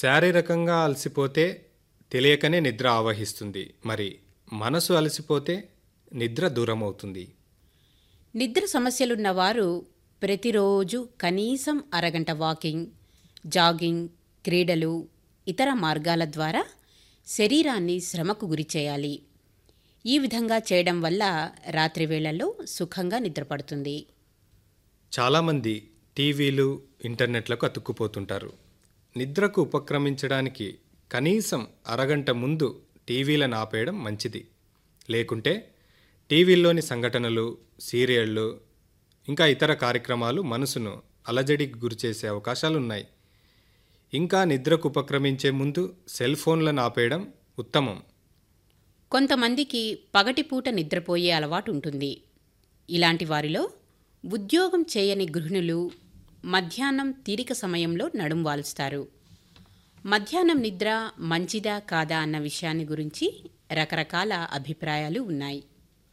శారీరకంగా అలసిపోతే తెలియకనే నిద్ర ఆవహిస్తుంది మరి మనసు అలసిపోతే నిద్ర దూరమవుతుంది నిద్ర సమస్యలున్న వారు ప్రతిరోజు కనీసం అరగంట వాకింగ్ జాగింగ్ క్రీడలు ఇతర మార్గాల ద్వారా శరీరాన్ని శ్రమకు గురిచేయాలి ఈ విధంగా చేయడం వల్ల రాత్రి వేళల్లో సుఖంగా నిద్రపడుతుంది చాలామంది టీవీలు ఇంటర్నెట్లకు అతుక్కుపోతుంటారు నిద్రకు ఉపక్రమించడానికి కనీసం అరగంట ముందు టీవీలను ఆపేయడం మంచిది లేకుంటే టీవీల్లోని సంఘటనలు సీరియళ్ళు ఇంకా ఇతర కార్యక్రమాలు మనసును అలజడికి గురిచేసే అవకాశాలున్నాయి ఇంకా నిద్రకు ఉపక్రమించే ముందు సెల్ ఫోన్లను ఆపేయడం ఉత్తమం కొంతమందికి పగటిపూట నిద్రపోయే అలవాటు ఉంటుంది ఇలాంటి వారిలో ఉద్యోగం చేయని గృహిణులు మధ్యాహ్నం తీరిక సమయంలో నడుం వాల్స్తారు మధ్యాహ్నం నిద్ర మంచిదా కాదా అన్న విషయాన్ని గురించి రకరకాల అభిప్రాయాలు ఉన్నాయి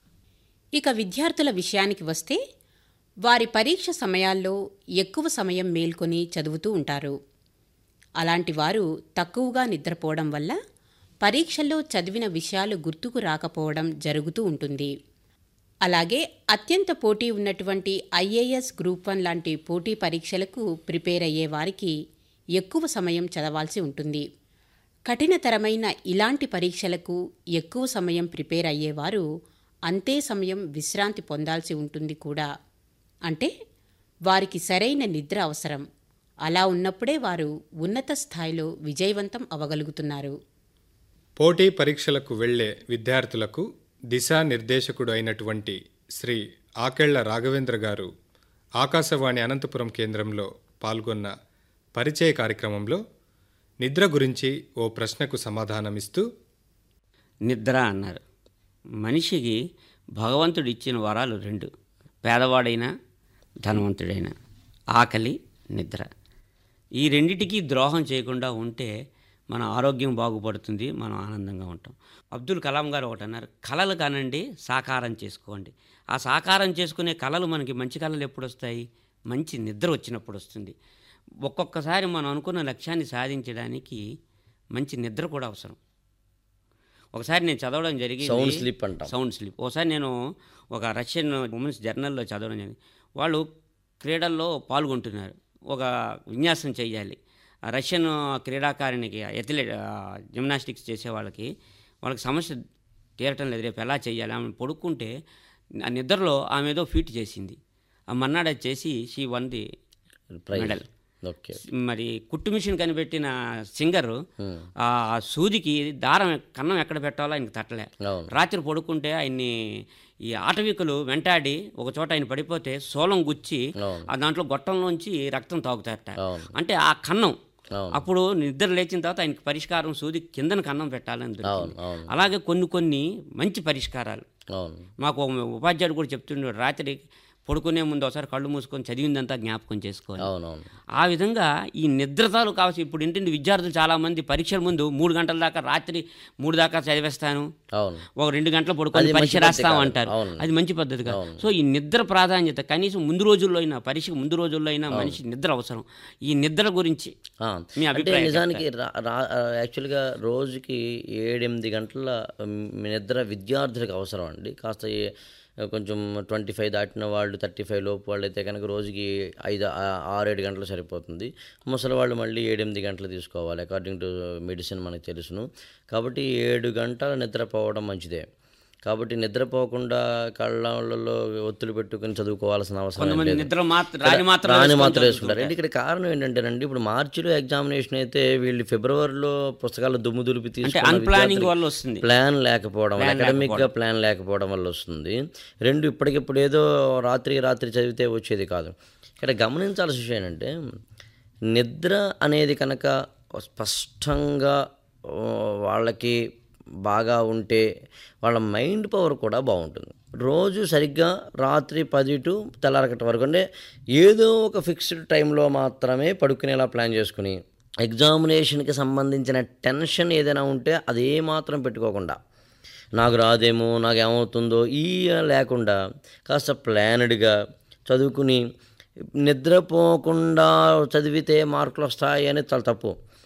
ఇక విద్యార్థుల విషయానికి వస్తే వారి పరీక్ష సమయాల్లో ఎక్కువ సమయం మేల్కొని చదువుతూ ఉంటారు అలాంటి వారు తక్కువగా నిద్రపోవడం వల్ల పరీక్షల్లో చదివిన విషయాలు గుర్తుకు రాకపోవడం జరుగుతూ ఉంటుంది అలాగే అత్యంత పోటీ ఉన్నటువంటి ఐఏఎస్ గ్రూప్ వన్ లాంటి పోటీ పరీక్షలకు ప్రిపేర్ అయ్యే వారికి ఎక్కువ సమయం చదవాల్సి ఉంటుంది కఠినతరమైన ఇలాంటి పరీక్షలకు ఎక్కువ సమయం ప్రిపేర్ అయ్యేవారు అంతే సమయం విశ్రాంతి పొందాల్సి ఉంటుంది కూడా అంటే వారికి సరైన నిద్ర అవసరం అలా ఉన్నప్పుడే వారు ఉన్నత స్థాయిలో విజయవంతం అవ్వగలుగుతున్నారు పోటీ పరీక్షలకు వెళ్ళే విద్యార్థులకు దిశానిర్దేశకుడు అయినటువంటి శ్రీ ఆకెళ్ల రాఘవేంద్ర గారు ఆకాశవాణి అనంతపురం కేంద్రంలో పాల్గొన్న పరిచయ కార్యక్రమంలో నిద్ర గురించి ఓ ప్రశ్నకు సమాధానమిస్తూ నిద్ర అన్నారు మనిషికి భగవంతుడు ఇచ్చిన వరాలు రెండు పేదవాడైనా ధనవంతుడైనా ఆకలి నిద్ర ఈ రెండిటికి ద్రోహం చేయకుండా ఉంటే మన ఆరోగ్యం బాగుపడుతుంది మనం ఆనందంగా ఉంటాం అబ్దుల్ కలాం గారు ఒకటి అన్నారు కళలు కానండి సాకారం చేసుకోండి ఆ సాకారం చేసుకునే కళలు మనకి మంచి కళలు ఎప్పుడు వస్తాయి మంచి నిద్ర వచ్చినప్పుడు వస్తుంది ఒక్కొక్కసారి మనం అనుకున్న లక్ష్యాన్ని సాధించడానికి మంచి నిద్ర కూడా అవసరం ఒకసారి నేను చదవడం జరిగింది సౌండ్ స్లీప్ అంటాం సౌండ్ స్లీప్ ఒకసారి నేను ఒక రష్యన్ ఉమెన్స్ జర్నల్లో చదవడం జరిగింది వాళ్ళు క్రీడల్లో పాల్గొంటున్నారు ఒక విన్యాసం చేయాలి ఆ రష్యన్ క్రీడాకారిణికి ఎథ్లెట్ జిమ్నాస్టిక్స్ చేసే వాళ్ళకి వాళ్ళకి సమస్య తీరటం లేదు రేపు ఎలా చేయాలి ఆమె పడుకుంటే ఆ నిద్రలో ఆమె ఏదో ఫీట్ చేసింది ఆ మన్నాడు అది చేసి she won the prize medal okay మరి కుట్టు మిషన్ కనిపెట్టిన సింగర్ ఆ సూదికి దారం కన్నం ఎక్కడ పెట్టాలో ఆయనకి తట్టలే అవును రాత్రి పడుకుంటే ఆయన్ని ఈ ఆటవికులు వెంటాడి ఒక చోట ఆయన పడిపోతే సోలం గుచ్చి అవును. ఆ దాంట్లో గొట్టంలోంచి రక్తం తాగుతారట అవును అంటే ఆ కన్నం అవును అప్పుడు నిద్ర లేచిన తర్వాత ఆయనకి పరిష్కారం సూది కిందన కన్నం పెట్టాలని అవును దొరికింది అవును అలాగే కొన్ని కొన్ని మంచి పరిష్కారాలు అవును మాకు ఒక ఉపాధ్యాయుడు కూడా చెప్తుండే రాత్రి పడుకునే ముందు ఒకసారి కళ్ళు మూసుకొని చదివిందంతా జ్ఞాపకం చేసుకోవాలి అవునవును ఆ విధంగా ఈ నిద్రతాలు కావచ్చు ఇప్పుడు ఏంటంటే విద్యార్థులు చాలామంది పరీక్షల ముందు మూడు గంటల దాకా రాత్రి మూడు దాకా చదివేస్తాను అవును ఒక రెండు గంటలు అది పడుకొని మంచి పరీక్ష పద్ధతి రాస్తాం కాదు. అంటారు అవును. అది మంచి పద్ధతి కాదు అవును. సో ఈ నిద్ర ప్రాధాన్యత కనీసం ముందు రోజుల్లో అయినా పరీక్షకు ముందు రోజుల్లో అయినా మనిషి నిద్ర అవసరం ఈ నిద్ర గురించి ఆ, మీ అంటే అభిప్రాయం నిజానికి రా రా- యాక్చువల్గా రోజుకి ఏడెనిమిది గంటల మ్, నిద్ర విద్యార్థులకు అవసరం అండి కాస్త ఏ- కొంచెం ట్వంటీ ఫైవ్ దాటిన వాళ్ళు థర్టీ ఫైవ్ లోపు వాళ్ళు అయితే కనుక రోజుకి ఐదు ఆ- ఆరేడు గంటలు సరిపోతుంది ముసలి వాళ్ళు మళ్ళీ ఏడెనిమిది గంటలు తీసుకోవాలి అకార్డింగ్ టు మెడిసిన్ మనకు తెలుసును కాబట్టి ఏడు గంటల నిద్రపోవడం మంచిదే కాబట్టి నిద్రపోకుండా కళ్ళల్లో ఒత్తులు పెట్టుకుని చదువుకోవాల్సిన అవసరం ఏం కొంతమంది లేదు. నిద్ర మాత్రం రాని మాత్రం రాని వేసుకొని మాత్రం చదువుతుంటారు. వేసుకుంటారు అంటే ఇక్కడ కారణం ఏంటంటేనండి ఇప్పుడు మార్చిలో ఎగ్జామినేషన్ అయితే వీళ్ళు ఫిబ్రవరిలో పుస్తకాలు దుమ్ము దులిపి అంటే తీసుకున్న అన్ప్లానింగ్ విద్యార్థులు వల్ల వస్తుంది ప్లాన్ లేకపోవడం వల్ల Plan అకాడమిక్ గా ప్లాన్ లేకపోవడం వల్ల వస్తుంది రెండు ఇప్పటికిప్పుడు ఏదో రాత్రి రాత్రి చదివితే వచ్చేది కాదు ఇక్కడ గమనించాల్సిన విషయం ఏంటంటే నిద్ర అనేది కనుక స్పష్టంగా ఆ, వాళ్ళకి బాగా ఉంటే వాళ్ళ మైండ్ పవర్ కూడా బాగుంటుంది రోజు సరిగ్గా రాత్రి పది టు తెల్లారకటి వరకు అంటే ఏదో ఒక ఫిక్స్డ్ టైంలో మాత్రమే పడుకునేలా ప్లాన్ చేసుకుని ఎగ్జామినేషన్కి సంబంధించిన టెన్షన్ ఏదైనా ఉంటే అదే మాత్రం పెట్టుకోకుండా నాకు రాదేమో నాకు ఏమవుతుందో ఈ లేకుండా కాస్త ప్లానెడ్గా చదువుకుని నిద్రపోకుండా చదివితే మార్కులు వస్తాయి అనేది చాలా తప్పు